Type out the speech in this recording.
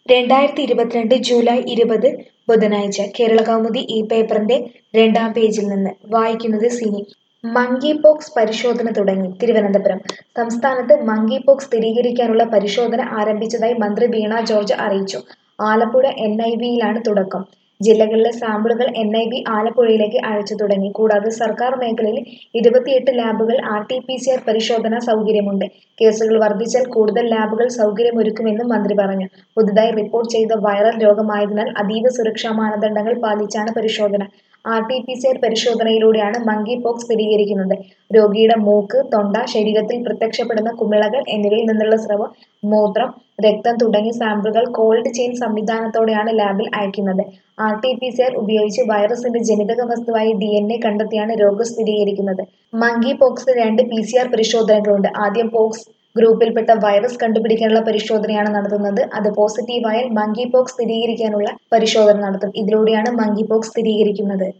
രണ്ടായിരത്തി ഇരുപത്തിരണ്ട് ജൂലൈ ഇരുപത് ബുധനാഴ്ച കേരളകൗമുദി ഈ പേപ്പറിന്റെ രണ്ടാം പേജിൽ നിന്ന് വായിക്കുന്നത് സിനി മങ്കി പോക്സ് പരിശോധന തുടങ്ങി തിരുവനന്തപുരം സംസ്ഥാനത്ത് മങ്കി പോക്സ് സ്ഥിരീകരിക്കാനുള്ള പരിശോധന ആരംഭിച്ചതായി മന്ത്രി വീണ ജോർജ് അറിയിച്ചു ആലപ്പുഴ എൻ ഐ വിയിലാണ് തുടക്കം ജില്ലകളിലെ സാമ്പിളുകൾ എൻ ഐ വി ആലപ്പുഴയിലേക്ക് അയച്ചു തുടങ്ങി കൂടാതെ സർക്കാർ മേഖലയിൽ ഇരുപത്തിയെട്ട് ലാബുകൾ R T P C R പരിശോധനാ സൗകര്യമുണ്ട് കേസുകൾ വർദ്ധിച്ചാൽ കൂടുതൽ ലാബുകൾ സൗകര്യമൊരുക്കുമെന്നും മന്ത്രി പറഞ്ഞു പുതുതായി റിപ്പോർട്ട് ചെയ്ത വൈറൽ രോഗമായതിനാൽ അതീവ സുരക്ഷാ മാനദണ്ഡങ്ങൾ പാലിച്ചാണ് പരിശോധന R T P C R പരിശോധനയിലൂടെയാണ് മങ്കി പോക്സ് സ്ഥിരീകരിക്കുന്നത് രോഗിയുടെ മൂക്ക് തൊണ്ട ശരീരത്തിൽ പ്രത്യക്ഷപ്പെടുന്ന കുമിളകൾ എന്നിവയിൽ നിന്നുള്ള സ്രവം മൂത്രം രക്തം തുടങ്ങിയ സാമ്പിളുകൾ കോൾഡ് ചെയിൻ സംവിധാനത്തോടെയാണ് ലാബിൽ അയക്കുന്നത് R T P C R ഉപയോഗിച്ച് വൈറസിന്റെ ജനിതക വസ്തുവായ ഡി എൻ എ കണ്ടെത്തിയാണ് രോഗം സ്ഥിരീകരിക്കുന്നത് മങ്കി പോക്സിന് രണ്ട് പി സി ആർ പരിശോധനകളുണ്ട് ആദ്യം പോക്സ് ഗ്രൂപ്പിൽപ്പെട്ട വൈറസ് കണ്ടുപിടിക്കാനുള്ള പരിശോധനയാണ് നടത്തുന്നത് അത് പോസിറ്റീവായാൽ മങ്കി പോക്സ് സ്ഥിരീകരിക്കാനുള്ള പരിശോധന നടത്തും ഇതിലൂടെയാണ് മങ്കി പോക്സ് സ്ഥിരീകരിക്കുന്നത്